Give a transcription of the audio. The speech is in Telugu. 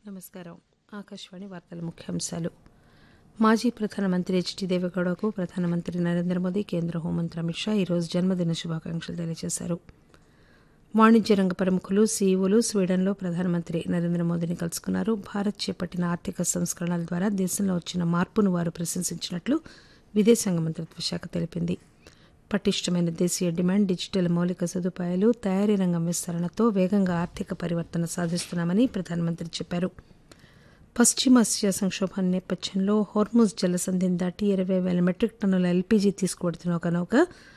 నమస్కారం ఆకాశవాణి వార్తల ముఖ్యాంశాలు మాజీ ప్రధానమంత్రి హెచ్డి దేవగౌడకు ప్రధానమంత్రి నరేంద్ర మోదీ కేంద్ర హోంమంత్రి అమిత్ షా ఈరోజు జన్మదిన శుభాకాంక్షలు తెలియజేశారు వాణిజ్య రంగ ప్రముఖులు సీఈఓలు స్వీడన్లో ప్రధానమంత్రి నరేంద్ర మోదీని కలుసుకున్నారు భారత్ చేపట్టిన ఆర్థిక సంస్కరణల ద్వారా దేశంలో వచ్చిన మార్పును వారు ప్రశంసించినట్లు విదేశాంగ మంత్రిత్వ శాఖ తెలిపింది పటిష్టమైన దేశీయ డిమాండ్ డిజిటల్ మౌలిక సదుపాయాలు తయారీ రంగం విస్తరణతో వేగంగా ఆర్థిక పరివర్తన సాధిస్తున్నామని ప్రధానమంత్రి చెప్పారు పశ్చిమాసియా సంక్షోభం నేపథ్యంలో హోర్ముజ్ జలసంధిని దాటి ఇరవై వేల మెట్రిక్ టన్నుల ఎల్పీజీ తీసుకువెడుతున్న ఒక నౌక